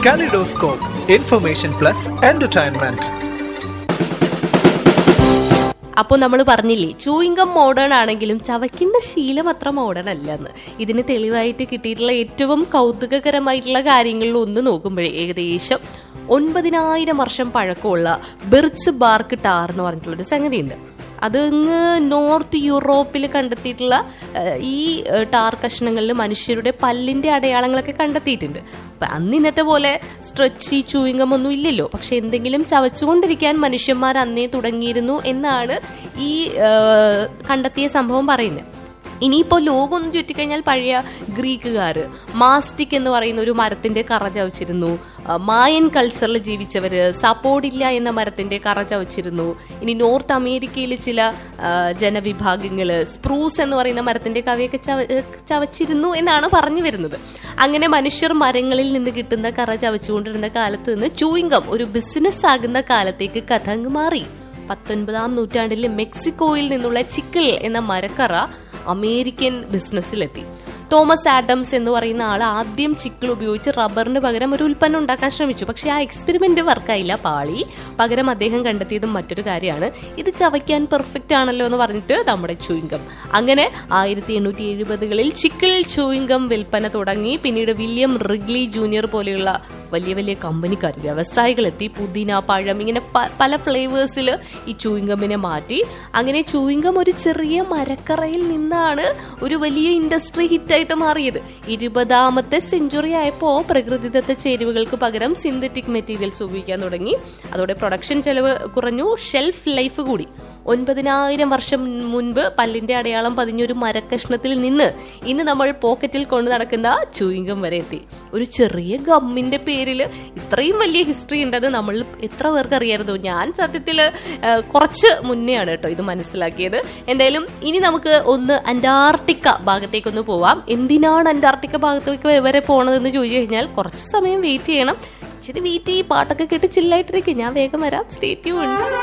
Kaleidoscope, information plus entertainment. അപ്പോൾ നമ്മൾ പറഞ്ഞില്ലേ ചൂയിങ്കം മോഡേൺ ആണെങ്കിലും ചവയ്ക്കുന്ന ശീലം അത്ര മോഡേൺ അല്ലെന്ന് ഇതിന് തെളിവായിട്ട് കിട്ടിയിട്ടുള്ള ഏറ്റവും കൗതുകകരമായിട്ടുള്ള കാര്യങ്ങളിൽ ഒന്ന് നോക്കുമ്പോഴേ ഏകദേശം ഒൻപതിനായിരം വർഷം പഴക്കമുള്ള ബിർച്ച് ബാർക്ക് ടാർ എന്ന് പറഞ്ഞിട്ടുള്ളൊരു സംഗതിയുണ്ട് അത് അങ്ങ് നോർത്ത് യൂറോപ്പിൽ കണ്ടെത്തിയിട്ടുള്ള ഏഹ്, ഈ ഏഹ്, ടാർ കഷ്ണങ്ങളിൽ മനുഷ്യരുടെ പല്ലിന്റെ അടയാളങ്ങളൊക്കെ കണ്ടെത്തിയിട്ടുണ്ട് അപ്പൊ അന്ന് ഇന്നത്തെ പോലെ സ്ട്രെച്ചി ചൂയിങ്കം ഒന്നും ഇല്ലല്ലോ പക്ഷെ എന്തെങ്കിലും ചവച്ചുകൊണ്ടിരിക്കാൻ മനുഷ്യന്മാർ അന്നേ തുടങ്ങിയിരുന്നു എന്നാണ് ഈ ഏഹ്, കണ്ടെത്തിയ സംഭവം പറയുന്നത് ഇനിയിപ്പോൾ ലോകം ഒന്ന് ചുറ്റിക്കഴിഞ്ഞാൽ പഴയ ഗ്രീക്കുകാർ മാസ്റ്റിക് എന്ന് പറയുന്ന ഒരു മരത്തിന്റെ കറ ചവച്ചിരുന്നു ആ, മായൻ കൾച്ചറിൽ ജീവിച്ചവര് സപ്പോർട്ടില്ല എന്ന മരത്തിന്റെ കറ ചവച്ചിരുന്നു ഇനി നോർത്ത് അമേരിക്കയിൽ ചില ആ, ജനവിഭാഗങ്ങള് സ്പ്രൂസ് എന്ന് പറയുന്ന മരത്തിന്റെ കവയൊക്കെ ചവ- ഏ, ചവച്ചിരുന്നു എന്നാണ് പറഞ്ഞു വരുന്നത് അങ്ങനെ മനുഷ്യർ മരങ്ങളിൽ നിന്ന് കിട്ടുന്ന കറ ചവച്ചുകൊണ്ടിരുന്ന കാലത്ത് നിന്ന് ചൂയിങ്കം ഒരു ബിസിനസ് ആകുന്ന കാലത്തേക്ക് കഥ അങ്ങ് മാറി പത്തൊൻപതാം നൂറ്റാണ്ടിൽ മെക്സിക്കോയിൽ നിന്നുള്ള ചിക്കിൾ എന്ന മരക്കറ അമേരിക്കൻ ബിസിനസ്സിലെത്തി തോമസ് ആഡംസ് എന്ന് പറയുന്ന ആൾ ആദ്യം ചിക്കിൾ ഉപയോഗിച്ച് റബ്ബറിന് പകരം ഒരു ഉൽപ്പന്നം ഉണ്ടാക്കാൻ ശ്രമിച്ചു പക്ഷെ ആ എക്സ്പെരിമെന്റ് വർക്കായില്ല പാളി പകരം അദ്ദേഹം കണ്ടെത്തിയതും മറ്റൊരു കാര്യമാണ് ഇത് ചവയ്ക്കാൻ പെർഫെക്റ്റ് ആണല്ലോ എന്ന് പറഞ്ഞിട്ട് നമ്മുടെ ചൂയിങ്കം അങ്ങനെ ആയിരത്തി എണ്ണൂറ്റി എഴുപതുകളിൽ ചിക്കിൾ ചൂയിങ്കം വിൽപ്പന തുടങ്ങി പിന്നീട് വില്യം റിഗ്ലി ജൂനിയർ പോലെയുള്ള വലിയ വലിയ കമ്പനിക്കാർ വ്യവസായികൾ എത്തി പുതിന പഴം ഇങ്ങനെ പ- പല ഫ്ലേവേഴ്സിൽ ഈ ചൂയിങ്കമ്മിനെ മാറ്റി അങ്ങനെ ചൂയിങ്കം ഒരു ചെറിയ മരക്കറയിൽ നിന്നാണ് ഒരു വലിയ ഇൻഡസ്ട്രി ഹിറ്റായിട്ട് മാറിയത് ഇരുപതാമത്തെ സെഞ്ചുറി ആയപ്പോൾ പ്രകൃതിദത്ത ചേരുവകൾക്ക് പകരം സിന്തറ്റിക് മെറ്റീരിയൽസ് ഉപയോഗിക്കാൻ തുടങ്ങി അതോടെ പ്രൊഡക്ഷൻ ചെലവ് കുറഞ്ഞു ഷെൽഫ് ലൈഫ് കൂടി ഒൻപതിനായിരം വർഷം മുൻപ് പല്ലിന്റെ അടയാളം പതിഞ്ഞൊരു മരക്കഷ്ണത്തിൽ നിന്ന് ഇന്ന് നമ്മൾ പോക്കറ്റിൽ കൊണ്ടു നടക്കുന്ന ചൂയിങ്കം വരെ എത്തി ഒരു ചെറിയ ഗമ്മിന്റെ പേരിൽ ഇത്രയും വലിയ ഹിസ്റ്ററി ഉണ്ടെന്ന് നമ്മൾ എത്ര പേർക്ക് അറിയായിരുന്നു ഞാൻ സത്യത്തിൽ കുറച്ച് മുന്നെയാണ് കേട്ടോ ഇത് മനസ്സിലാക്കിയത് എന്തായാലും ഇനി നമുക്ക് ഒന്ന് അന്റാർട്ടിക്ക ഭാഗത്തേക്കൊന്ന് പോവാം എന്തിനാണ് അന്റാർട്ടിക്ക ഭാഗത്തേക്ക് വരെ- വരെ പോണതെന്ന് ചോദിച്ചു കഴിഞ്ഞാൽ കുറച്ച് സമയം വെയിറ്റ് ചെയ്യണം ഇച്ചിരി വെയിറ്റ് ചെയ്യും പാട്ടൊക്കെ കേട്ട് ചില്ലായിട്ടിരിക്കും ഞാൻ വേഗം വരാം സ്റ്റേറ്റ്യൂ ഉണ്ട്